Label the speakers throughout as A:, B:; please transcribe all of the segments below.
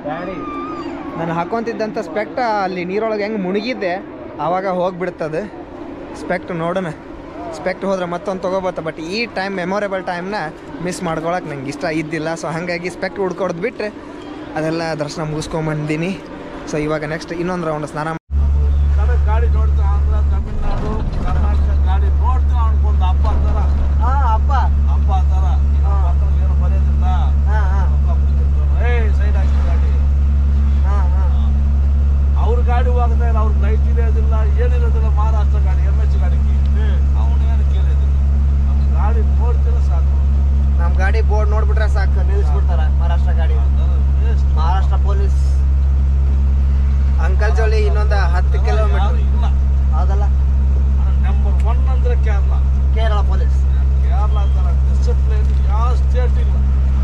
A: ಗಾಡಿ
B: ನಾನು ಹಾಕೊಂತಿದ್ದಂಥ ಸ್ಪೆಕ್ಟ ಅಲ್ಲಿ ನೀರೊಳಗೆ ಹೆಂಗೆ ಮುಳುಗಿದ್ದೆ ಆವಾಗ ಹೋಗ್ಬಿಡ್ತದೆ ಸ್ಪೆಕ್ಟ್ ನೋಡೋಣ ಸ್ಪೆಕ್ಟ್ ಹೋದ್ರೆ ಮತ್ತೊಂದು ತೊಗೋಬೋತ ಬಟ್ ಈ ಟೈಮ್ ಮೆಮೊರೇಬಲ್ ಟೈಮ್ನ ಮಿಸ್ ಮಾಡ್ಕೊಳಕ್ಕೆ ನಂಗೆ ಇಷ್ಟ ಇದ್ದಿಲ್ಲ ಸೊ ಹಾಗಾಗಿ ಸ್ಪೆಕ್ಟ್ ಹುಡ್ಕೊಡ್ದು ಬಿಟ್ಟರೆ ಅದೆಲ್ಲ ದರ್ಶನ ಮುಗಿಸ್ಕೊಂಬಂದಿನಿ ಸೊ ಇವಾಗ ನೆಕ್ಸ್ಟ್ ಇನ್ನೊಂದು ರೌಂಡ್ ಸ್ನಾನ
A: ಕಡೆ ಗಾಡಿ ನೋಡ್ತಾ ಆಂಧ್ರ ತಮಿಳ್ನಾಡು ಕರ್ನಾಟಕ ಗಾಡಿ ನೋಡ್ತಾ ಅನ್ಕೊಂಡು ಅಪ್ಪ ಅಂತಾರ
B: ಹಾಂ ಅಪ್ಪ
A: ಅಪ್ಪ ಅಂತಾರ ಮಕ್ಕಳಿಗೆ ಏನು ಬರೆಯೋದಿಲ್ಲ
B: ಹಾಂ ಹಾಂ
A: ಅಪ್ಪ ಕೂತಿರ್ತಾನೆ ಏಯ್ ಸೈಡ್ ಹಾಕಿ ಗಾಡಿ
B: ಹಾಂ ಹಾಂ
A: ಅವ್ರ ಗಾಡಿ ಹೋಗ್ತಾ ಇಲ್ಲ ಅವ್ರಿಗೆ ಲೈಟ್ ಇರೋದಿಲ್ಲ ಏನಿರೋದಿಲ್ಲ ಮಹಾರಾಷ್ಟ್ರ ಗಾಡಿ ಎಮ್ ಎಚ್ ಗಾಡಿಗೆ ಅವನು ಏನು ಕೇಳೋದಿಲ್ಲ ನಮ್ಮ ಗಾಡಿ ನೋಡ್ತಿಲ್ಲ ಸಾಕು
B: ನಮ್ಮ ಗಾಡಿ ಬೋರ್ಡ್ ನೋಡ್ಬಿಟ್ರೆ ಸಾಕು ನಿಲ್ಲಿಸ್ಬಿಡ್ತಾರೆ ಮಹಾರಾಷ್ಟ್ರ ಗಾಡಿ
A: Waste.
B: ಮಹಾರಾಷ್ಟ್ರ ಪೊಲೀಸ್ ಅಂಕಲ್ ಜೋಳಿ ಇನ್ನೊಂದು ಹತ್ತು
A: ಯಾರು
B: ಕಿಲೋಮೀಟರ್
A: ಇಲ್ಲ
B: ಹೌದಲ್ಲ
A: ನಂಬರ್ ಒನ್ ಅಂದ್ರೆ ಕೇರಳ
B: ಕೇರಳ ಪೊಲೀಸ್
A: ಕೇರಳ ತರ ಡಿಸಿಪ್ಲಿನ್ ಯಾವ ಸ್ಟೇಟ್ ಇಲ್ಲ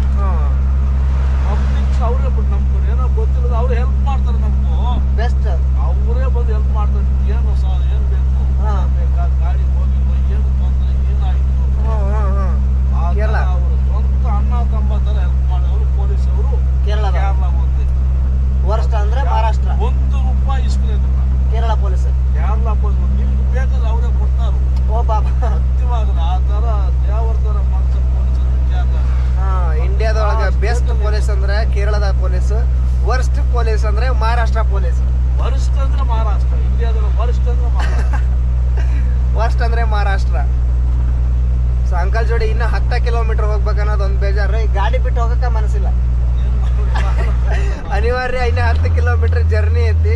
A: ಪಬ್ಲಿಕ್ ಅವರೇ ಬಿಟ್ಟು ನಮ್ಗೆ ಏನೋ ಗೊತ್ತಿರೋದು ಅವ್ರು ಹೆಲ್ಪ್ ಮಾಡ್ತಾರೆ ನಮ್ಗೂ
B: ಬೆಸ್ಟ್
A: ಅವರೇ ಬಂದು ಹೆಲ್ಪ್ ಮಾಡ್ತಾರೆ ಏನು ಸಹ ಏನು ಬೇಕು
B: ಹಾ.
A: ಬೇಕಾ ಗಾಡಿ ಹೋಗಿಲ್ಲ ಏನು ತೊಂದರೆ ಏನಾಯಿತು ಆ
B: ಕೇರಳ.
A: ಥರ ಅವರು ಸ್ವಂತ ಅಣ್ಣ ತಮ್ಮ ಥರ ಹೆಲ್ಪ್ ಮಾಡಿ ಅವರು ಪೊಲೀಸ್ ಅವರು
B: ಕೇರಳದ
A: ಕೇರಳ ಒಂದೇ
B: ವರ್ಸ್ಟ್ ಅಂದ್ರೆ ಮಹಾರಾಷ್ಟ್ರ
A: ಒಂದು ರೂಪಾಯಿ ಇಸ್ಕೊಂಡಿಲ್ಲ
B: ಕೇರಳ ಪೊಲೀಸ್
A: ಕೇರಳ ಪೊಲೀಸ್ ನಿಮ್ಗೆ ಬೇಕಾದ್ರೆ ಅವರೇ ಕೊಡ್ತಾರೆ
B: ಓ ಬಾಬಾ
A: ಸತ್ಯವಾಗಲ್ಲ ಆ ಥರ ದೇವರ ಥರ ಮನಸ್ಸು ಪೊಲೀಸ್ ಕೇರಳ
B: ಇಂಡಿಯಾದೊಳಗೆ ಬೆಸ್ಟ್ ಪೊಲೀಸ್ ಅಂದ್ರೆ ಕೇರಳದ ಪೊಲೀಸ್ ವರ್ಸ್ಟ್ ಪೊಲೀಸ್ ಅಂದ್ರೆ ಮಹಾರಾಷ್ಟ್ರ ಪೊಲೀಸ್
A: ವರಿಷ್ಠ ಅಂದ್ರೆ ಮಹಾರಾಷ್ಟ್ರ ಇಂಡಿಯಾದಲ್ಲಿ ವರಿಷ್ಠ ಅಂದ್ರೆ ಮಹಾರಾಷ್ಟ್ರ
B: ವರ್ಸ್ಟ್ ಅಂದ್ರೆ ಮಹಾರಾಷ್ಟ್ರ ಸೊ ಅಂಕಲ್ ಜೋಡಿ ಇನ್ನ ಹತ್ತ ಕಿಲೋಮೀಟರ್ ಹೋಗ್ಬೇಕನ್ನೋದು ಒಂದು ಬೇಜಾರು ಈ ಗಾಡಿ ಬಿಟ್ಟು ಹೋಗಕ್ಕೆ ಮನಸ್ಸಿಲ್ಲ
A: ಏನ್ ಮಾಡ್ಬೇಕು?
B: ಅನಿವಾರ್ಯ ಇನ್ನ ಹತ್ತು ಕಿಲೋಮೀಟರ್ ಜರ್ನಿ ಐತಿ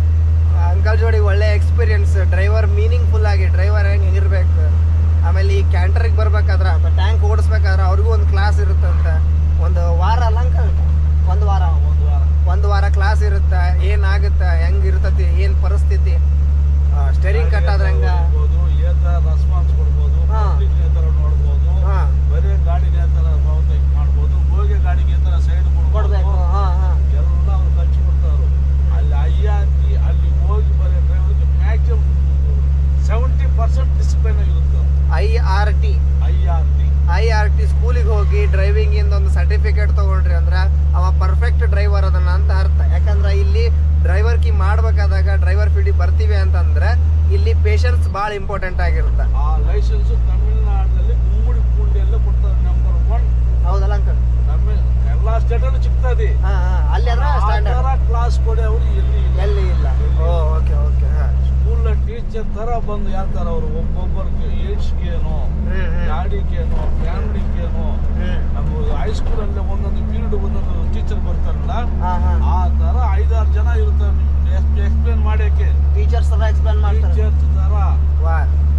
B: ಅಂಕಲ್ ಜೋಡಿ ಒಳ್ಳೆ ಎಕ್ಸ್ಪೀರಿಯನ್ಸ್ ಡ್ರೈವರ್ ಮೀನಿಂಗ್ಫುಲ್ ಆಗಿ ಡ್ರೈವರ್ ಹೆಂಗೆ ಹೆಂಗಿರ್ಬೇಕು ಆಮೇಲೆ ಈ ಕ್ಯಾಂಟರಿಗೆ ಬರ್ಬೇಕಾದ್ರೆ ಅಥವಾ ಟ್ಯಾಂಕ್ ಓಡಿಸ್ಬೇಕಾದ್ರೆ ಅವ್ರಿಗೂ ಒಂದು ಕ್ಲಾಸ್ ಇರುತ್ತಂತೆ ಒಂದು ವಾರ ಅಲ್ಲ ಅಂಕಲ್ ಒಂದು ವಾರ
A: ಒಂದು ವಾರ
B: ಒಂದು ವಾರ ಕ್ಲಾಸ್ ಇರುತ್ತೆ ಏನಾಗುತ್ತೆ ಹೆಂಗೆ ಇರ್ತತಿ ಏನು ಪರಿಸ್ಥಿತಿ ಸ್ಟೇರಿಂಗ್ ಕಟ್ಟಾದ್ರೆ ಹೆಂಗ
A: ನೋಡ್ಬೋದು, ಏ ಥರ ರೆಸ್ಪಾನ್ಸ್ ಕೊಡ್ಬೋದು
B: ಹಾ.
A: ಪಬ್ಲಿಕ್ ಏ ಥರ ನೋಡ್ಬೋದು
B: ಹಾಂ
A: ಬರೀ ಗಾಡಿಗೆ ಏ ಥರ ಬಹುತೇಕ ಮಾಡ್ಬೋದು ಹೋಗಿ ಗಾಡಿಗೆ ಏ ಥರ ಸೈಡ್
B: ಕೊಡಬೇಕು ಹಾಂ ಹಾಂ
A: ಎಲ್ಲ ಅವ್ರು ಖರ್ಚು ಕೊಡ್ತಾರೆ ಅಲ್ಲಿ ಐ ಆರ್ ಟಿ ಅಲ್ಲಿ ಹೋಗಿ ಬರೀ ಡ್ರೈವರ್ಗೆ ಮ್ಯಾಕ್ಸಿಮಮ್ ಸೆವೆಂಟಿ ಪರ್ಸೆಂಟ್ ಡಿಸಿಪ್ಲಿನ್ ಇರುತ್ತೆ
B: I R T
A: I R T
B: I R T ಸ್ಕೂಲಿಗೆ ಹೋಗಿ ಡ್ರೈವಿಂಗ್ ಇಂದ ಒಂದು ಸರ್ಟಿಫಿಕೇಟ್ ತಗೊಂಡ್ರಿ ಅಂದ್ರೆ ಅವ ಪರ್ಫೆಕ್ಟ್ ಡ್ರೈವರ್ ಅದನ್ನ ಅಂತ ಅರ್ಥ ಯಾಕಂದ್ರೆ ಇಲ್ಲಿ ಡ್ರೈವರ್ ಕಿ ಮಾಡ್ಬೇಕಾದಾಗ ಡ್ರೈವರ್ ಫೀಲ್ಡಿಗೆ ಬರ್ತೀವಿ ಅಂತಂದ್ರೆ ಇಲ್ಲಿ ಪೇಷನ್ಸ್ ಭಾಳ ಇಂಪಾರ್ಟೆಂಟ್ ಆಗಿರುತ್ತೆ
A: ಆ ಲೈಸೆನ್ಸು ತಮಿಳ್ನಾಡಿನಲ್ಲಿ ಗುಮ್ಮಡಿ ಪುಂಡಿಯಲ್ಲೇ ಕೊಡ್ತಾರೆ ನಂಬರ್ ಒನ್
B: ಹೌದಲ್ಲ ಅಂಕಲ್
A: ತಮಿಳ್ ಎಲ್ಲ ಸ್ಟೇಟಲ್ಲೂ ಸಿಗ್ತದೆ
B: ಹಾ ಹಾ ಅಲ್ಲಿ ಅದ್ರ
A: ಆ
B: ಸ್ಟ್ಯಾಂಡರ್ಡ್
A: ಥರ ಕ್ಲಾಸ್ ಕೊಡಿ ಅವರು ಎಲ್ಲಿ ಇಲ್ಲ
B: ಎಲ್ಲಿ ಇಲ್ಲ ಓ ಓಕೆ ಓಕೆ ಹಾಂ
A: ಸ್ಕೂಲ್ ಟೀಚರ್ ತರ ಬಂದು ಹೇಳ್ತಾರೆ ಅವರು ಒಬ್ಬೊಬ್ಬರಿಗೆ ಏಜ್ಗೇನೋ
B: ಹ್ಮ್ ಹ್ಮ್
A: ಗಾಡಿಗೇನೋ ಫ್ಯಾಮಿಲಿಗೇನೋ
B: ಹ್ಮ್
A: ನಮ್ಮ ಹೈಸ್ಕೂಲಲ್ಲಿ ಒಂದೊಂದು ಪೀರಿಯಡ್ ಒಂದೊಂದು ಟೀಚರ್ ಬರ್ತಾರಲ್ಲ
B: ಹಾ ಹಾ
A: ಆ ತರ ಐದಾರು ಜನ ಇರ್ತಾರೆ ನಿಮ್ಗೆ ಎಕ್ಸ್ಪ್ಲೇನ್ ಮಾಡಕ್ಕೆ
B: ಟೀಚರ್ಸ್ ಎಲ್ಲ ಎಕ್ಸ್ಪ್ಲೇನ್ ಮಾಡ್ತಾರೆ
A: ಟೀಚರ್ಸ್ ತರ
B: ವಾ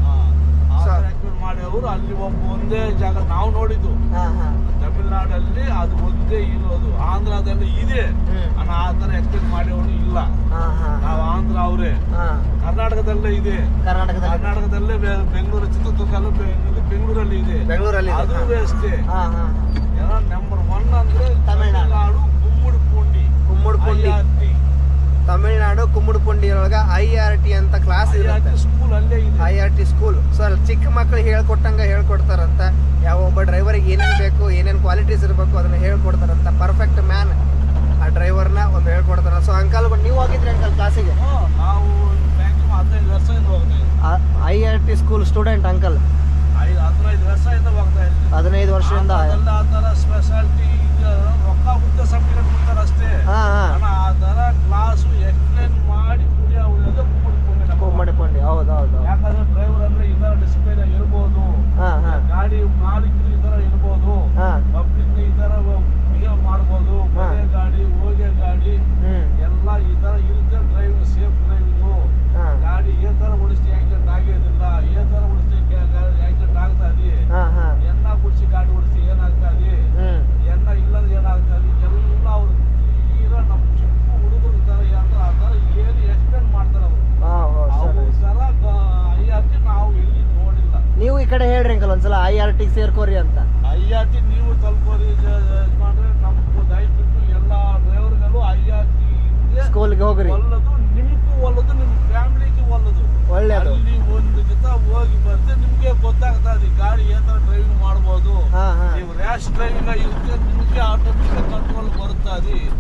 B: So-
A: ಎಕ್ಸ್ಪ್ಲೇನ್ ಮಾಡಿ ಅವರು ಅಲ್ಲಿ ಒಬ್ಬ ಒಂದೇ ಜಾಗ ನಾವು ನೋಡಿದ್ದು
B: ಹಾ ಹಾ
A: ತಮಿಳ್ನಾಡಲ್ಲಿ ಅದು ಒಂದೇ ಇರೋದು ಆಂಧ್ರದಲ್ಲಿ ಇದೆ
B: ಹ್ಮ್
A: ಅನ್ನೋ ಆ ಥರ ಎಕ್ಸ್ಪ್ಲೇನ್ ಮಾಡೋರು ಇಲ್ಲ
B: ಹಾ ಹಾ
A: ನಾವು ಆಂಧ್ರ ಅವರೇ
B: ಹಾ
A: ಕರ್ನಾಟಕದಲ್ಲೇ ಇದೆ
B: ಕರ್ನಾಟಕದಲ್ಲಿ
A: ಕರ್ನಾಟಕದಲ್ಲೇ ಬೆ- ಬೆಂಗಳೂರು ಚಿತ್ರದುರ್ಗಲ್ಲೂ ಬೆ- ಇದು ಬೆಂಗಳೂರಲ್ಲಿ ಇದೆ
B: ಬೆಂಗಳೂರಲ್ಲಿ ಇದೆ.
A: ಅದು ಅಷ್ಟೇ
B: ಹಾ ಹಾ
A: ಏನೋ ನಂಬರ್ ಒನ್ ಅಂದ್ರೆ
B: ತಮಿಳ್ನಾಡು.
A: ತಮಿಳ್ನಾಡು ಗುಮ್ಮಡಿ ಪೂಂಡಿ
B: ಕುಮ್ಮುಡ್ಪುಂಡಿ
A: ಐಆರ್ಟಿ
B: ತಮಿಳ್ನಾಡು ಕುಮ್ಮುಡ್ಪುಂಡಿ ಒಳಗ ಐ ಆರ್ ಟಿ ಅಂತ ಕ್ಲಾಸ್ ಇರುತ್ತೆ
A: ಸ್ಕೂಲ್ ಅಲ್ಲೇ ಇದೆ
B: I R T school so ಅಲ್ಲಿ ಚಿಕ್ಕ ಮಕ್ಳಿಗೆ ಹೇಳ್ಕೊಟ್ಟಂಗ ಹೇಳ್ಕೊಡ್ತಾರಂತ ಯಾವ ಒಬ್ಬ ಡ್ರೈವರಿಗೆ ಏನೇನು ಬೇಕು ಏನೇನು ಕ್ವಾಲಿಟೀಸ್ ಇರಬೇಕು ಅದನ್ನ ಹೇಳ್ಕೊಡ್ತಾರಂತ ಪರ್ಫೆಕ್ಟ್ ಮ್ಯಾನ್ ಆ ಡ್ರೈವರ್ನ ಒಂದು ಹೇಳ್ಕೊಡ್ತಾರ ಸೊ ಅಂಕಲ್ ನೀವು ಹೋಗಿದ್ರಿ ಅಂಕಲ್ ಕ್ಲಾಸಿಗೆ
A: ಹ್ಮ್, ನಾವು ಮ್ಯಾಕ್ಸಿಮಮ್ ಹದಿನೈದು ವರ್ಷದಿಂದ ಹೋಗ್ತಾ ಇದ್ವಿ
B: I R T school student uncle
A: ಐದು ಹದಿನೈದು ವರ್ಷದಿಂದ ಹೋಗ್ತಾ ಇದ್ವಿ
B: ಹದಿನೈದು ವರ್ಷದಿಂದ
A: ಅದೆಲ್ಲ ಆ ಥರ ಸ್ಪೆಷಾಲಿಟಿ ಇದು ರೊಕ್ಕ ಹುದ್ದೆ ಸರ್ಟಿಫಿಕೇಟ್ ಕೊಡ್ತಾರೆ ಅಷ್ಟೇ
B: ಹಾ ಹಾ
A: ಅಣ್ಣ ಆ ಥರ ಕ್ಲಾಸು ಎಕ್ಸ್ಪ್ಲೇನ್ ಮಾಡಿ ಕುಡಿ ಅವ್ರಿಗೆ
B: ಕುಮ್ಮಡಿಪುಂಡಿ ಹೌದು ಹೌದು
A: ಯಾಕಂದ್ರೆ ಡ್ರೈವರ್ ಅಂದ್ರೆ ಈ ಥರ ಡಿಸಿಪ್ಲಿನ್ ಇರ್ಬೋದು
B: ಹಾ ಹಾ
A: ಗಾಡಿ ಮಾಲೀಕರು ಈ ಥರ ಇರ್ಬೋದು
B: ಹಾ
A: ಪಬ್ಲಿಕ್ ಈ ಥರ ಬಿಹೇವ್ ಮಾಡ್ಬೋದು
B: ಹಾ.
A: ಮನೆ ಗಾಡಿ ಹೋಗಿ ಗಾಡಿ
B: ಹ್ಮ್
A: ಎಲ್ಲ ಈ ಥರ ಇರುತ್ತೆ ಡ್ರೈವಿಂಗ್ ಸೇಫ್ ಡ್ರೈವಿಂಗು
B: ಹಾ
A: ಗಾಡಿ ಏ ಥರ ಓಡಿಸ್ತಿ ಆಕ್ಸಿಡೆಂಟ್ ಆಗೋದಿಲ್ಲ ಏ ಥರ ಓಡಿಸ್ತಿ ಆಕ್ಸಿಡೆಂಟ್ ಆಗ್ತಾ ಇದೆ
B: ಹಾ ಹಾ
A: ಎನ್ನ ಕುಡಿಸಿ ಗಾಡಿ ಓಡಿಸ್ತಿ ಏನಾಗ್ತಾ ಇದೆ
B: ಹ್ಮ್
A: ಎನ್ನ ಇಲ್ಲದ ಏನಾಗ್ತಾ ಇದೆ ಎಲ್ಲ ಅವ್ರು ತೀರಾ ನಮ್ಮ ಚಿಕ್ಕ ಹುಡುಗರ ಥರ ಹೇಳ್ತಾರೆ ಆ ಥರ ಏನು ಎಕ್ಸ್ಪ್ಲೇನ್ ಮಾಡ್ತಾರೆ ಅವರು
B: ಹಾ ಹೌದು
A: ಅವ್ರ ಥರ ಐ ಆರ್ ಟಿ ನಾವು ಎಲ್ಲಿ ನೋಡಿಲ್ಲ
B: ನೀವು ಈ ಕಡೆ ಹೇಳ್ರಿ ಅಂಕಲ್ ಒಂದ್ಸಲ ಐ ಆರ್ ಟಿ ಸೇರ್ಕೋರಿ ಅಂತ
A: ಐ ಆರ್ ಟಿ ನೀವು ತಲುಪೋರಿ ಯಜಮಾನ್ರೆ ನಮ್ಮ ದಯವಿಟ್ಟು ಎಲ್ಲ ಡ್ರೈವರ್ಗಳು ಐ ಆರ್ ಟಿ
B: ಸ್ಕೂಲ್ಗೆ ಹೋಗ್ರಿ
A: ಒಲ್ಲದು ನಿಮ್ಗೂ ಒಲ್ಲದು ನಿಮ್ಮ ಫ್ಯಾಮಿಲಿಗೆ ಒಲ್ಲದು
B: ಒಳ್ಳೇದು
A: ಅಲ್ಲಿ ಒಂದು ಜೊತೆ ಹೋಗಿ ಬರ್ತೆ ನಿಮ್ಗೆ ಗೊತ್ತಾಗ್ತದೆ ಗಾಡಿ ಯಾವ ಥರ ಡ್ರೈವಿಂಗ್ ಮಾಡ್ಬೋದು
B: ಹಾ ಹಾ
A: ನೀವು ರ್ಯಾಶ್ ಡ್ರೈವಿಂಗ್ ಇರುತ್ತೆ ನಿಮ್ಗೆ ಆಟೋಮೆಟಿಕ್ ಕಂಟ್ರೋಲ್ ಬರುತ್ತದೆ
B: ಓಕೆ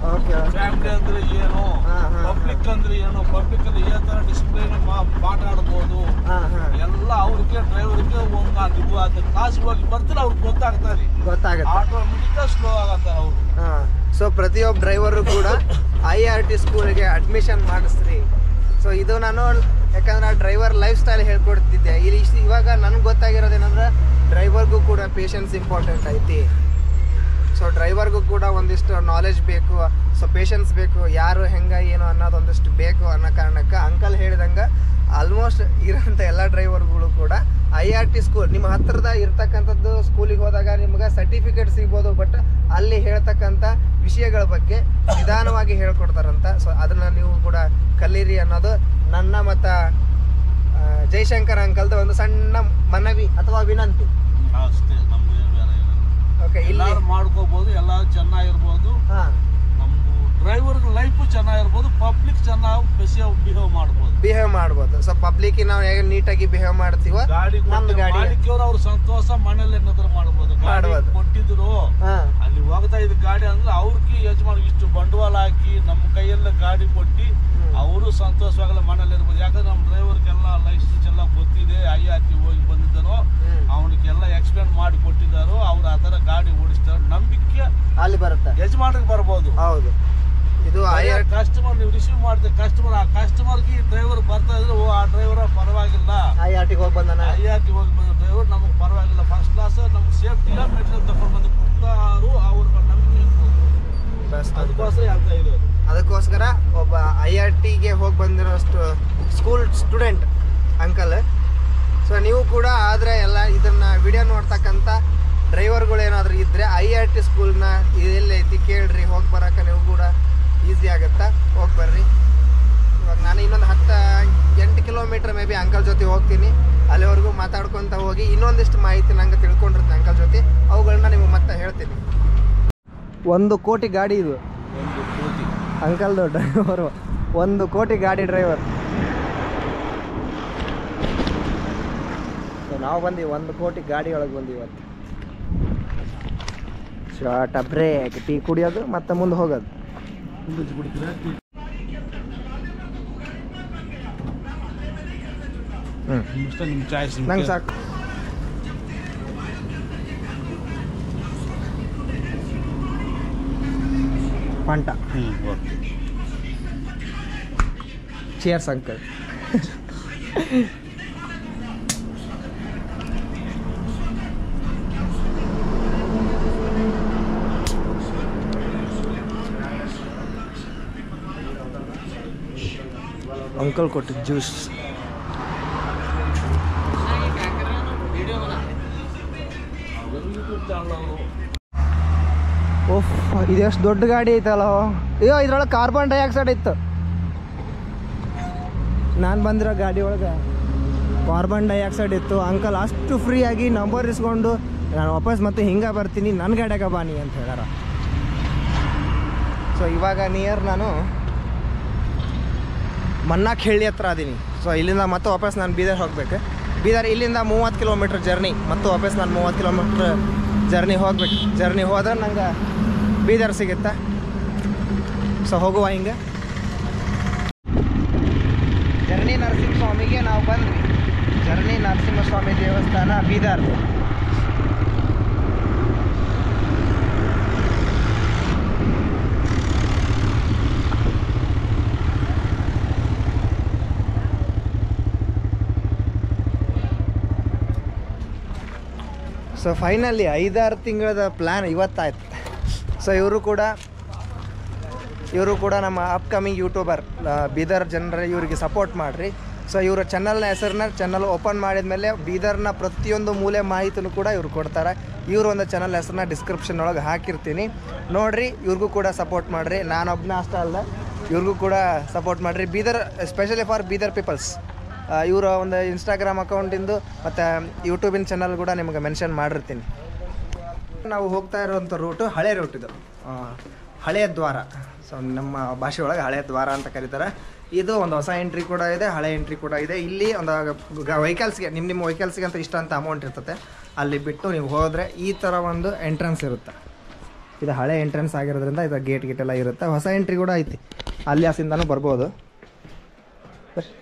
A: ಫ್ಯಾಮಿಲಿ ಅಂದ್ರೆ ಏನು
B: ಹಾ, ಹಾ,
A: ಪಬ್ಲಿಕ್ ಅಂದ್ರೆ ಏನು ಪಬ್ಲಿಕ್ ಅಲ್ಲಿ ಯಾವ ತರ ಡಿಸಿಪ್ಲಿನ್ ಮಾತಾಡ್ಬೋದು
B: ಹಾಂ ಹಾಂ
A: ಎಲ್ಲ ಅವ್ರಿಗೆ ಡ್ರೈವರ್ಗೆ ಒಂದು ನೀವು ಅದು ಕ್ಲಾಸಿಗೆ ಹೋಗಿ ಬರ್ತಾರೆ ಅವ್ರಿಗೆ ಗೊತ್ತಾಗ್ತಾರೆ
B: ಗೊತ್ತಾಗುತ್ತೆ
A: ಆಟೋಮೆಟಿಕ್ ಸ್ಲೋ ಆಗತ್ತಾರೆ ಅವರು
B: ಹಾಂ ಸೊ ಪ್ರತಿಯೊಬ್ಬ ಡ್ರೈವರು ಕೂಡ ಐ ಆರ್ ಟಿ ಸ್ಕೂಲ್ಗೆ ಅಡ್ಮಿಷನ್ ಮಾಡಿಸ್ರಿ ಸೊ ಇದು ನಾನು ಯಾಕಂದ್ರೆ ಡ್ರೈವರ್ ಲೈಫ್ ಸ್ಟೈಲ್ ಹೇಳ್ಕೊಡ್ತಿದ್ದೆ ಇಲ್ಲಿ ಇಷ್ಟು ಇವಾಗ ನನಗೆ ಗೊತ್ತಾಗಿರೋದೇನಂದ್ರೆ ಡ್ರೈವರ್ಗೂ ಕೂಡ ಪೇಷನ್ಸ್ ಇಂಪಾರ್ಟೆಂಟ್ ಐತಿ ಸೊ ಡ್ರೈವರ್ಗೂ ಕೂಡ ಒಂದಿಷ್ಟು ನಾಲೆಜ್ ಬೇಕು ಸೊ ಪೇಷನ್ಸ್ ಬೇಕು ಯಾರು ಹೆಂಗೆ ಏನು ಅನ್ನೋದು ಒಂದಿಷ್ಟು ಬೇಕು ಅನ್ನೋ ಕಾರಣಕ್ಕೆ ಅಂಕಲ್ ಹೇಳಿದಂಗೆ ಆಲ್ಮೋಸ್ಟ್ ಇರೋಂಥ ಎಲ್ಲ ಡ್ರೈವರ್ಗಳು ಕೂಡ ಐ ಆರ್ ಟಿ ಸ್ಕೂಲ್ ನಿಮ್ಮ ಹತ್ತಿರದ ಇರ್ತಕ್ಕಂಥದ್ದು ಸ್ಕೂಲಿಗೆ ಹೋದಾಗ ನಿಮ್ಗೆ ಸರ್ಟಿಫಿಕೇಟ್ ಸಿಗ್ಬೋದು ಬಟ್ ಅಲ್ಲಿ ಹೇಳ್ತಕ್ಕಂಥ ವಿಷಯಗಳ ಬಗ್ಗೆ ನಿಧಾನವಾಗಿ ಹೇಳ್ಕೊಡ್ತಾರಂತ ಸೊ ಅದನ್ನು ನೀವು ಕೂಡ ಕಲೀರಿ ಅನ್ನೋದು ನನ್ನ ಮತ್ತು ಜೈಶಂಕರ್ ಅಂಕಲ್ದು ಒಂದು ಸಣ್ಣ ಮನವಿ ಅಥವಾ ವಿನಂತಿ
A: ಅಷ್ಟೇ ನಮ್ದು ಏನ್ ಬೇರೆ ಏನಿಲ್ಲ.
B: ಓಕೆ ಇಲ್ಲಿ
A: ಎಲ್ಲಾರು ಮಾಡ್ಕೋಬಹುದು ಎಲ್ಲಾರು ಚೆನ್ನಾಗಿರ್ಬೋದು
B: ಹಾಂ
A: ನಮ್ದು ಡ್ರೈವರ್ ಲೈಫು ಚೆನ್ನಾಗಿರ್ಬೋದು ಪಬ್ಲಿಕ್ ಚೆನ್ನಾಗಿ ಬಿಹೇವ್ ಬಿಹೇವ್ ಮಾಡ್ಬೋದು
B: ಬಿಹೇವ್ ಮಾಡ್ಬೋದು ಸೊ ಪಬ್ಲಿಕ್ ನಾವು ಹೇಗೆ ನೀಟಾಗಿ ಬಿಹೇವ್ ಮಾಡ್ತೀವೋ
A: ಗಾಡಿ
B: ನಮ್ದು ಗಾಡಿ
A: ಮಾಲಿಕವ್ರು ಅವ್ರ ಸಂತೋಷ ಮನೇಲಿ ಏನಾದ್ರು ಮಾಡ್ಬೋದು ಗಾಡಿ
B: ಮಾಡ್ಬೋದು.
A: ಕೊಟ್ಟಿದ್ರು
B: ಹಾಂ
A: ಅಲ್ಲಿ ಹೋಗ್ತಾ ಇದ್ದ ಗಾಡಿ ಅಂದ್ರೆ ಅವ್ರಿಗೆ ಯಜಮಾನ ಇಷ್ಟು ಬಂಡವಾಳ ಹಾಕಿ ನಮ್ಮ ಕೈಯೆಲ್ಲ ಗಾಡಿ ಕೊಟ್ಟು ಅವರು ಸಂತೋಷವಾಗಲ್ಲ ಮನೇಲಿ ಇರ್ಬೋದು ಯಾಕಂದ್ರೆ ನಮ್ಮ ಡ್ರೈವರ್ಗೆಲ್ಲ ಲೈಸೆನ್ಸ್ ಎಲ್ಲ ಗೊತ್ತಿದೆ ಐ ಆರ್ ಟಿ ಹೋಗಿ ಬಂದಿದ್ದಾರೋ ಅವನಿಗೆಲ್ಲ ಎಕ್ಸ್ಪ್ಲೇನ್ ಮಾಡಿ ಕೊಟ್ಟಿದ್ದಾರೋ ಅವ್ರು ಆ ಥರ ಗಾಡಿ ಓಡಿಸ್ತಾರೆ ನಂಬಿಕೆ
B: ಅಲ್ಲಿ ಬರುತ್ತೆ
A: ಯಜಮಾನ್ರಿಗೆ ಬರ್ಬೋದು
B: ಹೌದು ಇದು ಐ ಆರ್
A: ಕಸ್ಟಮರ್ ನೀವು ರಿಸೀವ್ ಮಾಡ್ತೀವಿ ಕಸ್ಟಮರ್ ಆ ಕಸ್ಟಮರ್ಗೆ ಡ್ರೈವರ್ ಬರ್ತಾ ಇದ್ರೆ ಓ ಆ ಡ್ರೈವರ್ ಪರವಾಗಿಲ್ಲ
B: ಐ ಆರ್ ಟಿಗೆ ಹೋಗಿ ಬಂದಾನ
A: ಐ ಆರ್ ಟಿ ಹೋಗಿ ಬಂದ ಡ್ರೈವರ್ ನಮಗೆ ಪರವಾಗಿಲ್ಲ ಫಸ್ಟ್ ಕ್ಲಾಸ್ ನಮ್ಗೆ ಸೇಫ್ಟಿ ಮೆಟೀರಿಯಲ್ ತಗೊಂಡು ಬಂದು ಕೊಡ್ತಾರು ಅವ್ರ ನಂಬಿಕೆ ಇರ್ಬೋದು.
B: ಬೆಸ್ಟ್
A: ಅದಕ್ಕೋಸ್ಕರ ಹೇಳ್ತಾ ಇರೋದು
B: ಅದಕ್ಕೋಸ್ಕರ ಒಬ್ಬ ಐ ಆರ್ ಟಿಗೆ ಹೋಗಿ ಬಂದಿರೋಷ್ಟು ಸ್ಕೂಲ್ ಸ್ಟೂಡೆಂಟ್ ಅಂಕಲ್ ಸೊ ನೀವು ಕೂಡ ಆದರೆ ಎಲ್ಲ ಇದನ್ನ ವಿಡಿಯೋ ನೋಡ್ತಕ್ಕಂಥ ಡ್ರೈವರ್ಗಳು ಏನಾದರೂ ಇದ್ದರೆ ಐ ಆರ್ ಟಿ ಸ್ಕೂಲ್ನ ಎಲ್ಲಿ ಐತಿ ಕೇಳ್ರಿ ಹೋಗಿ ಬರೋಕೆ ನೀವು ಕೂಡ ಈಸಿ ಆಗುತ್ತಾ ಹೋಗಿ ಬರ್ರಿ ಇವಾಗ ನಾನು ಇನ್ನೊಂದು ಹತ್ತು ಎಂಟು ಕಿಲೋಮೀಟ್ರ್ ಮೇ ಬಿ ಅಂಕಲ್ ಜೊತೆ ಹೋಗ್ತೀನಿ ಅಲ್ಲಿವರೆಗೂ ಮಾತಾಡ್ಕೊತ ಹೋಗಿ ಇನ್ನೊಂದಿಷ್ಟು ಮಾಹಿತಿ ನಂಗೆ ತಿಳ್ಕೊಂಡಿರ್ತೀನಿ ಅಂಕಲ್ ಜೊತೆ ಅವುಗಳನ್ನ ನಿಮಗೆ ಮತ್ತೆ ಹೇಳ್ತೀನಿ ಒಂದು ಕೋಟಿ ಗಾಡಿ ಇದು
A: ಒಂದು ಕೋಟಿ
B: ಅಂಕಲ್ದು ಡ್ರೈವರು ಒಂದು ಕೋಟಿ ಗಾಡಿ ಡ್ರೈವರ್ ಸೊ ನಾವು ಬಂದೀವಿ ಒಂದು ಕೋಟಿ ಗಾಡಿ ಒಳಗೆ ಬಂದೀವಿ ಇವತ್ತು ಶಾರ್ಟ ಬ್ರೇಕ್ ಟೀ ಕುಡಿಯೋದು ಮತ್ತೆ ಮುಂದೆ ಹೋಗೋದು ಹ್ಞೂ
A: ನಿಮ್ಮ ಚಾಯ್ಸ್
B: ನಂಗೆ ಸಾಕು ಪಂಟ
A: ಹ್ಞೂ ಓಕೆ
B: ಚೇರ್ಸ್ ಅಂಕಲ್ ಅಂಕಲ್ ಕೊಟ್ಟಿದ್ದು ಜ್ಯೂಸ್
A: ಯೂಟ್ಯೂಬ್ ಚಾನಲ್ ಅವರು
B: ಓಫ್ ಇದೆಷ್ಟು ದೊಡ್ಡ ಗಾಡಿ ಐತಲ್ಲ ಅಯ್ಯೋ ಇದ್ರೊಳಗೆ ಕಾರ್ಬನ್ ಡೈಆಕ್ಸೈಡ್ ಇತ್ತು ನಾನು ಬಂದಿರೋ ಗಾಡಿ ಒಳಗೆ ಕಾರ್ಬನ್ ಡೈಆಕ್ಸೈಡ್ ಇತ್ತು ಅಂಕಲ್ ಅಷ್ಟು ಫ್ರೀಯಾಗಿ ನಂಬರ್ ಇಸ್ಕೊಂಡು ನಾನು ವಾಪಸ್ ಮತ್ತೆ ಹಿಂಗೆ ಬರ್ತೀನಿ ನನ್ನ ಗಾಡಿಯಾಗ ಬಾನಿ ಅಂತ ಹೇಳ್ಯಾರ ಸೊ ಇವಾಗ ನಿಯರ್ ನಾನು ಮನ್ನಾಖೇಳಿ ಹತ್ರ ಅದೀನಿ ಸೊ ಇಲ್ಲಿಂದ ಮತ್ತೆ ವಾಪಸ್ ನಾನು ಬೀದರ್ ಹೋಗ್ಬೇಕು ಬೀದರ್ ಇಲ್ಲಿಂದ ಮೂವತ್ತು ಕಿಲೋಮೀಟ್ರ್ ಜರ್ನಿ ಮತ್ತು ವಾಪಸ್ ನಾನು ಮೂವತ್ತು ಕಿಲೋಮೀಟ್ರ್ ಜರ್ನಿ ಹೋಗ್ಬೇಕು ಜರ್ನಿ ಹೋದ್ರೆ ನಂಗೆ ಬೀದರ್ ಸಿಗುತ್ತಾ ಸೊ ಹೋಗುವ ಹಿಂಗೆ ಜರ್ನಿ ನರಸಿಂಹಸ್ವಾಮಿಗೆ ನಾವು ಬಂದ್ವಿ ಜರ್ನಿ ನರಸಿಂಹಸ್ವಾಮಿ ದೇವಸ್ಥಾನ ಬೀದರ್ ಸೊ ಫೈನಲಿ ಐದಾರು ತಿಂಗಳದ ಪ್ಲ್ಯಾನ್ ಇವತ್ತಾಯ್ತು ಸೊ ಇವರು ಕೂಡ ಇವರು ಕೂಡ ನಮ್ಮ ಅಪ್ಕಮಿಂಗ್ ಯೂಟ್ಯೂಬರ್ ಬೀದರ್ ಜನರ ಇವರಿಗೆ ಸಪೋರ್ಟ್ ಮಾಡಿರಿ ಸೊ ಇವರ ಚಾನಲ್ನ ಹೆಸರನ್ನ ಚಾನಲ್ ಓಪನ್ ಮಾಡಿದ ಮೇಲೆ ಬೀದರ್ನ ಪ್ರತಿಯೊಂದು ಮೂಲೆ ಮಾಹಿತಿನೂ ಕೂಡ ಇವ್ರು ಕೊಡ್ತಾರೆ ಇವ್ರ ಒಂದು ಚಾನಲ್ ಹೆಸರನ್ನ ಡಿಸ್ಕ್ರಿಪ್ಷನ್ ಒಳಗೆ ಹಾಕಿರ್ತೀನಿ ನೋಡಿರಿ ಇವ್ರಿಗೂ ಕೂಡ ಸಪೋರ್ಟ್ ಮಾಡಿರಿ ನಾನೊಬ್ಬನ ಅಷ್ಟೇ ಅಲ್ಲ ಇವ್ರಿಗೂ ಕೂಡ ಸಪೋರ್ಟ್ ಮಾಡಿರಿ Bidar especially for Bidar peoples ಇವರ ಒಂದು ಇನ್ಸ್ಟಾಗ್ರಾಮ್ ಅಕೌಂಟಿಂದು ಮತ್ತು ಯೂಟ್ಯೂಬಿನ ಚಾನಲ್ ಕೂಡ ನಿಮಗೆ ಮೆನ್ಷನ್ ಮಾಡಿರ್ತೀನಿ ನಾವು ಹೋಗ್ತಾ ಇರುವಂಥ ರೂಟು ಹಳೆ ರೂಟ್ ಇದು ಆ, ಹಳೆಯ ದ್ವಾರ ಸೊ ನಮ್ಮ ಭಾಷೆ ಒಳಗೆ ಹಳೆಯ ದ್ವಾರ ಅಂತ ಕರೀತಾರೆ ಇದು ಒಂದು ಹೊಸ ಎಂಟ್ರಿ ಕೂಡ ಇದೆ ಹಳೆ ಎಂಟ್ರಿ ಕೂಡ ಇದೆ ಇಲ್ಲಿ ಒಂದು ವೆಹಿಕಲ್ಸ್ಗೆ ನಿಮ್ಮ ನಿಮ್ಮ ವೆಹಿಕಲ್ಸ್ಗೆ ಅಂತ ಇಷ್ಟ ಅಂತ ಅಮೌಂಟ್ ಇರ್ತದೆ ಅಲ್ಲಿ ಬಿಟ್ಟು ನೀವು ಹೋದರೆ ಈ ಥರ ಒಂದು ಎಂಟ್ರೆನ್ಸ್ ಇರುತ್ತೆ ಇದು ಹಳೆ ಎಂಟ್ರೆನ್ಸ್ ಆಗಿರೋದ್ರಿಂದ ಇದು ಗೇಟ್ ಗೇಟ್ ಎಲ್ಲ ಇರುತ್ತೆ ಹೊಸ ಎಂಟ್ರಿ ಕೂಡ ಐತಿ ಅಲ್ಲಿ ಆಸಿಂದನೂ ಬರ್ಬೋದು ಬರ್ರಿ.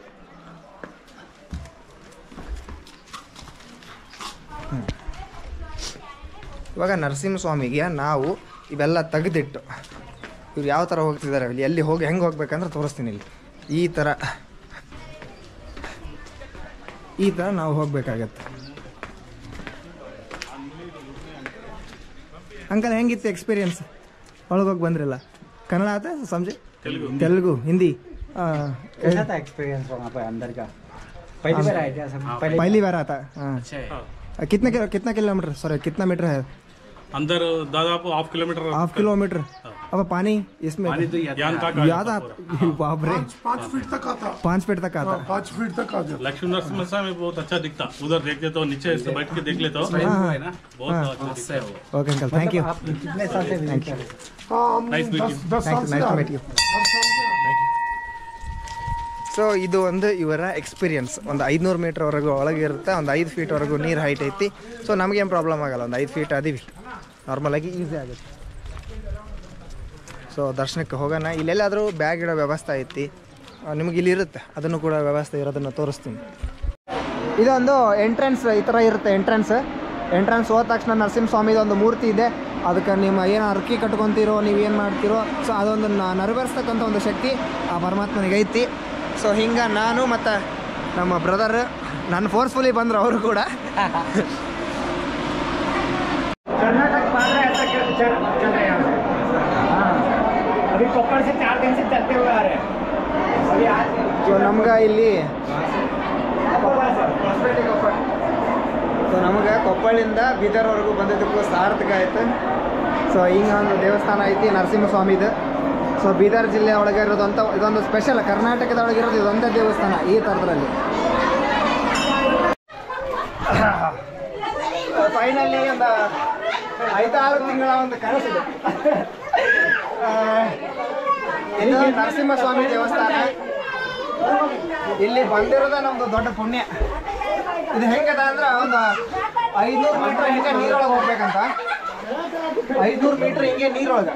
B: ಹ್ಮ್. ಇವಾಗ ನರಸಿಂಹಸ್ವಾಮಿಗೆ ನಾವು ಇವೆಲ್ಲ ತೆಗೆದಿಟ್ಟು ಇವ್ರು ಯಾವ ಥರ ಹೋಗ್ತಿದ್ದಾರೆ ಇಲ್ಲಿ ಎಲ್ಲಿ ಹೋಗಿ ಹೆಂಗೆ ಹೋಗ್ಬೇಕಂದ್ರೆ ತೋರಿಸ್ತೀನಿ ಇಲ್ಲಿ ಈ ಥರ ಈ ಥರ ನಾವು ಹೋಗ್ಬೇಕಾಗತ್ತೆ ಅಂಕಲ್ ಹೆಂಗಿತ್ತು ಎಕ್ಸ್ಪೀರಿಯನ್ಸ್ ಒಳಗೋಗಿ ಬಂದ್ರಲ್ಲ ಕನ್ನಡ ಆತ ಸಮझे तेलुगु हिंदी आ,
C: कैसा था एक्सपीरियंस वहाँ पर अंदर का पहली बार आए थे असम पहले
B: पहली बार आता हाँ कितने किलो- कितना किलोमीटर सॉरी कितना मीटर है
D: अंदर दादाపు హాఫ్ కిలోమీటర్
B: हाफ किलोमीटर अब पानी इसमें
D: यान का
B: याद आ बाप रे
E: पाँच फीट तक आता
B: पाँच फीट तक आता
E: पाँच फीट तक आ जाता
D: लक्ष्मी नरसिम्हा स्वामी बहुत अच्छा दिखता उधर देखते तो नीचे से बैठ के देख लेते हो
B: हाँ हाँ
D: बहुत अच्छा दिखता है वो
B: ओके अंकल थैंक यू
C: आप कितने साल से विजिट कर रहे हैं?
E: हाँ हम
D: Nice meet
E: दस
D: you.
E: दस
B: ಥ್ಯಾಂಕ್
E: साल
B: ಯು
E: से
B: ನೈಸ್
E: आ
B: ಟು ಮೀಟ್ ಯು ಸೊ ಇದು ಒಂದು ಇವರ ಎಕ್ಸ್ಪೀರಿಯನ್ಸ್ ಒಂದು ಐದುನೂರು ಮೀಟ್ರ್ವರೆಗೂ ಒಳಗೆ ಇರುತ್ತೆ ಒಂದು ಐದು ಫೀಟ್ವರೆಗೂ ನೀರು ಹೈಟ್ ಐತಿ ಸೊ ನಮಗೇನು ಪ್ರಾಬ್ಲಮ್ ಆಗಲ್ಲ ಒಂದು ಐದು ಫೀಟ್ ಅದೀವಿ ನಾರ್ಮಲಾಗಿ ಈಸಿ ಆಗುತ್ತೆ ಸೊ ದರ್ಶನಕ್ಕೆ ಹೋಗೋಣ ಇಲ್ಲೆಲ್ಲಾದರೂ ಬ್ಯಾಗ್ ಇಡೋ ವ್ಯವಸ್ಥೆ ಐತಿ ಆ, ನಿಮಗೆ ಇಲ್ಲಿ ಇರುತ್ತೆ ಅದನ್ನು ಕೂಡ ವ್ಯವಸ್ಥೆ ಇರೋದನ್ನು ತೋರಿಸ್ತೀನಿ ಇದೊಂದು ಎಂಟ್ರೆನ್ಸ್ ಈ ಥರ ಇರುತ್ತೆ ಎಂಟ್ರೆನ್ಸ್ ಎಂಟ್ರೆನ್ಸ್ ಹೋದ ತಕ್ಷಣ ನರಸಿಂಹಸ್ವಾಮಿದು ಒಂದು ಮೂರ್ತಿ ಇದೆ ಅದಕ್ಕೆ ನಿಮ್ಮ ಏನು ಅರ್ಕಿ ಕಟ್ಕೊತೀರೋ ನೀವು ಏನು ಮಾಡ್ತೀರೋ ಸೊ ಅದೊಂದು ನ- ನೆರವೇರಿಸ್ತಕ್ಕಂಥ ಒಂದು ಶಕ್ತಿ ಆ ಪರಮಾತ್ಮನಿಗೆ ಐತಿ ಸೊ ಹಿಂಗೆ ನಾನು ಮತ್ತು ನಮ್ಮ ಬ್ರದರ್ ನಾನು ಫೋರ್ಸ್ಫುಲಿ ಬಂದರು ಅವರು ಕೂಡ
C: कर्नाटक बाहर है ऐसा चल चल चल रहे हैं यहाँ से हाँ अभी कोप्पड़ से चार दिन से चलते हुए आ रहे हैं अभी आज
B: ಸೊ ನಮ್ಗೆ ಇಲ್ಲಿ
C: कोप्पड़ से
B: ಸೊ ನಮಗೆ ಕೊಪ್ಪಳಿಂದ ಬೀದರ್ವರೆಗೂ ಬಂದಿದ್ದಕ್ಕೂ ಸಾರ್ಥಕ ಆಯ್ತು ಸೊ ಹಿಂಗೆ ಒಂದು ದೇವಸ್ಥಾನ ಐತಿ ನರಸಿಂಹಸ್ವಾಮಿದು ಸೊ ಬೀದರ್ ಜಿಲ್ಲೆ ಒಳಗೆ ಇರೋದಂತ ಇದೊಂದು ಸ್ಪೆಷಲ್ ಕರ್ನಾಟಕದ ಒಳಗಿರೋದು ಇದೊಂದೇ ದೇವಸ್ಥಾನ ಈ ಥರದ್ರಲ್ಲಿ ಫೈನಲಿ ಒಂದು ಐದಾರು ತಿಂಗಳ ಒಂದು ಕನಸಿದೆ ಆ, ಇದು ನರಸಿಂಹಸ್ವಾಮಿ ದೇವಸ್ಥಾನ ಇಲ್ಲಿ ಬಂದಿರೋದ ನಮ್ದು ದೊಡ್ಡ ಪುಣ್ಯ ಇದು ಹೆಂಗದ ಅಂದ್ರೆ ಒಂದು ಐನೂರು ಮೀಟರ್ ಹಿಂಗೆ ನೀರೊಳಗೆ ಹೋಗ್ಬೇಕಂತ ಐನೂರು ಮೀಟರ್ ಹಿಂಗೆ ನೀರೊಳಗೆ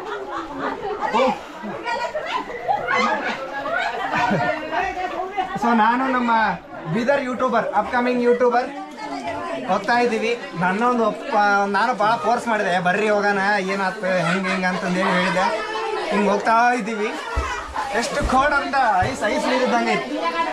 B: ಸೊ ನಾನು ನಮ್ಮ ಬೀದರ್ ಯೂಟ್ಯೂಬರ್ ಅಪ್ಕಮಿಂಗ್ ಯೂಟ್ಯೂಬರ್ ಹೋಗ್ತಾ ಇದ್ದೀವಿ ನನ್ನ ಒಂದು ಒಪ್ಪ ನಾನು ಭಾಳ ಫೋರ್ಸ್ ಮಾಡಿದೆ ಬರ್ರಿ ಹೋಗೋಣ ಏನಾಗ್ತದೆ ಹೆಂಗೆ ಹೆಂಗೆ ಅಂತಂದು ಹೇಳಿ ಹೇಳಿದೆ ಹಿಂಗೆ ಹೋಗ್ತಾ ಇದ್ದೀವಿ ಎಷ್ಟು ಕೋಡ್ ಅಂತ ಐಸ್ ಐಸ್ ನೀರಿದ್ದಂಗೆ ಐತಿ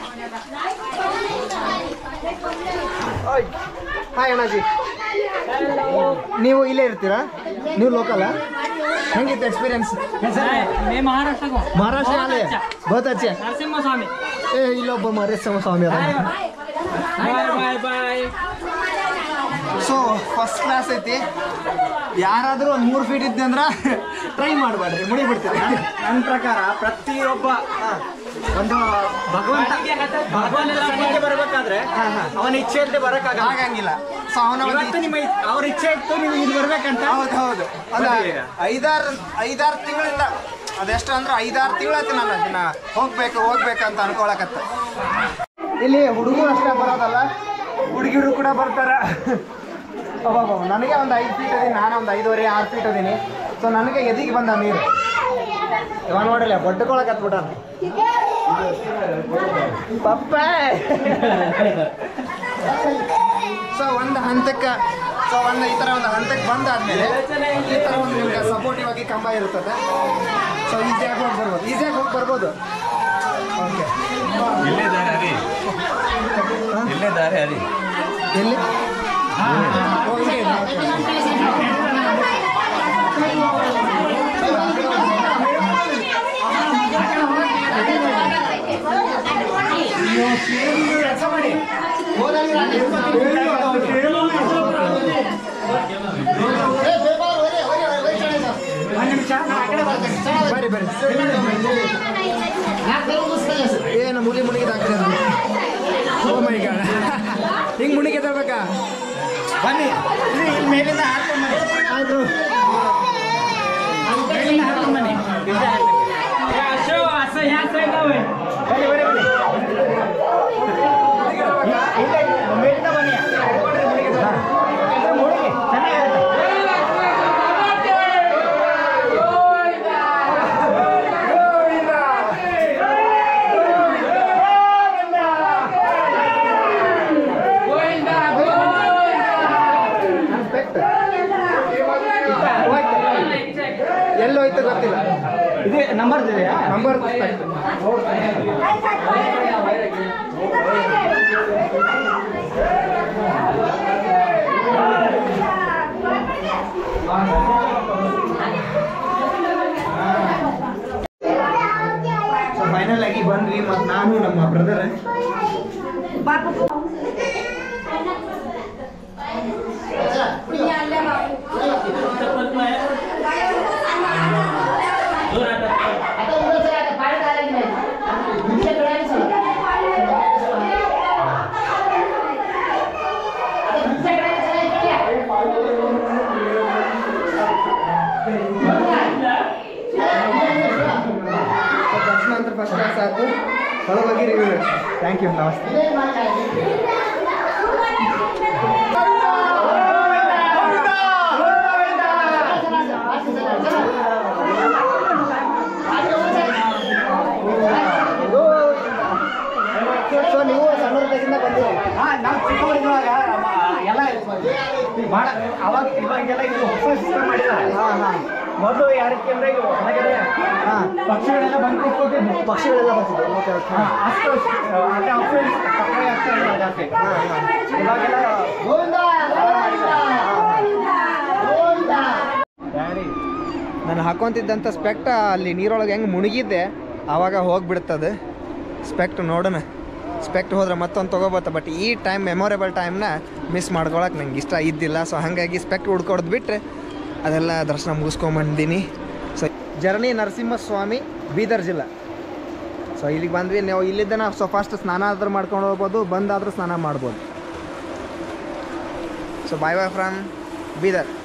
B: ಓಯ್ ಹಾಯ್ ಅಣ್ಣಾಜಿ ನೀವು ಇಲ್ಲೇ ಇರ್ತೀರಾ ನೀವು ಲೋಕಲ್ ಹೆಂಗಿತ್ತು ಎಕ್ಸ್ಪೀರಿಯನ್ಸ್
F: मैं महाराष्ट्र को
B: ಮಹಾರಾಷ್ಟ್ರ ಅಲ್ಲೇ ಬಹುತ್ ಅಚ್ಚೆ
F: नरसिम्हा स्वामी
B: ಏ ಇಲ್ಲೊಬ್ಬ ಮರೇಶ್ವರ ಸ್ವಾಮಿ ಅದ
F: bye bye bye
B: so first class ಐತಿ ಯಾರಾದರೂ ಒಂದು ಮೂರು ಫೀಟ್ ಇದ್ದೆ ಅಂದ್ರೆ ಟ್ರೈ ಮಾಡಬೇಡ್ರಿ ಮುಡಿ ಬಿಡ್ತೀರಿ
C: ನನ್ನ ಪ್ರಕಾರ ಪ್ರತಿಯೊಬ್ಬ ಒಂದು ಭಗವಂತ ಭಗವಂತನ ಸನ್ನಿಧಿಗೆ ಬರಬೇಕಾದ್ರೆ ಅವನ ಇಚ್ಛೆ ಇಲ್ಲದೆ ಬರಕ್ಕಾಗಲ್ಲ
B: ಆಗಂಗಿಲ್ಲ ಸೊ ಅವನ ಒಂದು
C: ಇವತ್ತು ನಿಮ್ಮ ಇ- ಅವ್ರ ಇಚ್ಛೆ ಇತ್ತು ನೀವು ಇಲ್ಲಿ ಬರ್ಬೇಕಂತ
B: ಹೌದು ಹೌದು ಅದ ಐದಾರು ಐದಾರು ತಿಂಗಳಿಂದ ಅದೆಷ್ಟು ಅಂದ್ರೆ ಐದಾರು ತಿಂಗಳಾಯ್ತು ನಾನು ಅದನ್ನ ಹೋಗ್ಬೇಕು ಹೋಗ್ಬೇಕು ಅಂತ ಅನ್ಕೊಳಕತ್ತ ಇಲ್ಲಿ ಹುಡುಗರು ಅಷ್ಟೇ ಬರೋದಲ್ಲ ಹುಡುಗಿರು ಕೂಡ ಬರ್ತಾರ ಅಬ್ಬಬ್ಬ, ನನಗೆ ಒಂದು ಐದು ಫೀಟ್ ಅದೀನಿ ನಾನು ಒಂದು ಐದುವರೆ ಆರು ಫೀಟ್ ಅದೀನಿ ಸೊ ನನಗೆ ಎದಿಗೆ ಬಂದ ನೀರು ಇವ ನೋಡಿಲ್ಲ ಬಡ್ಕೊಳಕತ್ಬಿಟ್ಟ ಪಪ್ಪ ಸೊ ಒಂದು ಹಂತಕ್ಕೆ ಸೊ ಒಂದು ಈ ಥರ ಒಂದು ಹಂತಕ್ಕೆ ಬಂದಾದ್ಮೇಲೆ ಈ ಥರ ಒಂದು ನಿಮ್ಗೆ ಸಪೋರ್ಟಿವ್ ಆಗಿ ಕಂಬ ಇರ್ತದೆ ಸೊ ಈಸಿಯಾಗಿ ಹೋಗಿ ಬರ್ಬೋದು ಈಸಿಯಾಗಿ ಹೋಗಿ ಬರ್ಬೋದು ಓಕೆ
D: ಇಲ್ಲೇ ದಾರಿ ಹರಿ ಇಲ್ಲೇ ದಾರಿ ಹರಿ
B: ಎಲ್ಲಿ ಓ, ಹಿಂಗೆ ಇದೆ. Okay. ಬರ್ರಿ ಬರ್ರಿ ಏನು ಮುಲಿ ಮುನಿಗೆ ಹಾಕಿದೆ ಓ ಮೈ ಗಾಡ್ ಹಿಂಗೆ ಮುನಿಗೆ ತರ್ಬೇಕಾ
C: ಬನ್ನಿ ಇಲ್ಲಿ ಇಲ್ಲಿ ಮೇಲಿಂದ ಹಾರ್ಕೊಂಡು ಬನ್ನಿ
B: ಆಯ್ತು
C: ಮೇಲಿಂದ ಹಾರ್ಕೊಂಡು ಬನ್ನಿ
F: असं असं ह्या साईडला होय
C: ಬನ್ನಿ ಬನ್ನಿ ಬನ್ನಿ ಇಲ್ಲ ಮೇಲಿಂದ ಬನ್ನಿ ಹಿಡ್ಕೊಂಡ್ರೆ ಮುಳುಗಿ ಯಾಕಂದ್ರೆ ಮುಳುಗಿ ಚೆನ್ನಾಗಿರುತ್ತೆ ಇದು ನಂಬರ್ ಇದೆಯಾ
B: ನಂಬರ್ ಸೊ ಫೈನಲ್ ಆಗಿ ಬಂದ್ವಿ ಮತ್ತು ನಾನು ನಮ್ಮ ಬ್ರದರ್ ದರ್ಶನ ಅಂತ ಫಸ್ಟ್ ಕ್ಲಾಸ್ ಆಯ್ತು ಒಳಗೋಗಿ ರಿವ್ಯೂ ಥ್ಯಾಂಕ್ ಯು ನಮಸ್ತೆ ಸೊ ನೀವು ಸಣ್ಣವ್ರದಾಗಿಂದ ಬಂದಿರಿ
C: ಹಾ ನಾವು ಚಿಕ್ಕವರಿರುವಾಗ ಎಲ್ಲ ಭಾಳ ಅವಾಗ ಇವಾಗೆಲ್ಲ ಇದು ಹೊಸ ಸಿಸ್ಟಮ್ ಮಾಡಿದ್ದಾರೆ
B: ಹಾಂ ಹಾಂ
C: ಮೊದಲು ಯಾರಕ್ಕೆ ಅಂದ್ರೆ ಇವು ಹೊರಗಡೆ
B: ಹಾಂ
C: ಪಕ್ಷಿಗಳೆಲ್ಲ ಬಂದು ಕೂತ್ಕೋತಿದ್ವು
B: ಪಕ್ಷಿಗಳೆಲ್ಲ ಬರ್ತಿದ್ರು ಓಕೆ ಓಕೆ
C: ಹಾ, ಅಷ್ಟು ಅಂದ್ರೆ ಅಫ್ರೆನ್ಸ್ ಸಪ್ಲೈ ಆಗ್ತಾ ಇಲ್ಲ ಜಾಸ್ತಿ ಇವಾಗೆಲ್ಲ ಬ್ಯಾರಿ
B: ನಾನು ಹಾಕೊಂತಿದ್ದಂಥ ಸ್ಪೆಕ್ಟ ಅಲ್ಲಿ ನೀರೊಳಗೆ ಹೆಂಗೆ ಮುಳುಗಿದ್ದೆ ಆವಾಗ ಹೋಗ್ಬಿಡ್ತದೆ ಸ್ಪೆಕ್ಟ್ ನೋಡೋಣ ಸ್ಪೆಕ್ಟ್ ಹೋದ್ರೆ ಮತ್ತೊಂದು ತೊಗೋಬೋತ ಬಟ್ ಈ ಟೈಮ್ ಮೆಮೊರೇಬಲ್ ಟೈಮ್ನ ಮಿಸ್ ಮಾಡ್ಕೊಳಕ್ಕೆ ನಂಗೆ ಇಷ್ಟ ಇದ್ದಿಲ್ಲ ಸೊ ಹಾಗಾಗಿ ಸ್ಪೆಕ್ಟ್ ಹುಡ್ಕೊಡ್ದು ಬಿಟ್ಟರೆ ಅದೆಲ್ಲ ದರ್ಶನ ಮುಗಿಸ್ಕೊಂಬಂದಿನಿ ಸೊ ಜರ್ನಿ ನರಸಿಂಹಸ್ವಾಮಿ ಬೀದರ್ ಜಿಲ್ಲಾ ಸೊ ಇಲ್ಲಿಗೆ ಬಂದ್ವಿ ನಾವು ಇಲ್ಲಿದ್ದ ನಾವು ಸೊ ಫಸ್ಟ್ ಸ್ನಾನ ಆದ್ರೂ ಮಾಡ್ಕೊಂಡು ಹೋಗ್ಬೋದು ಬಂದಾದರೂ ಸ್ನಾನ ಮಾಡ್ಬೋದು so bye bye from Bidar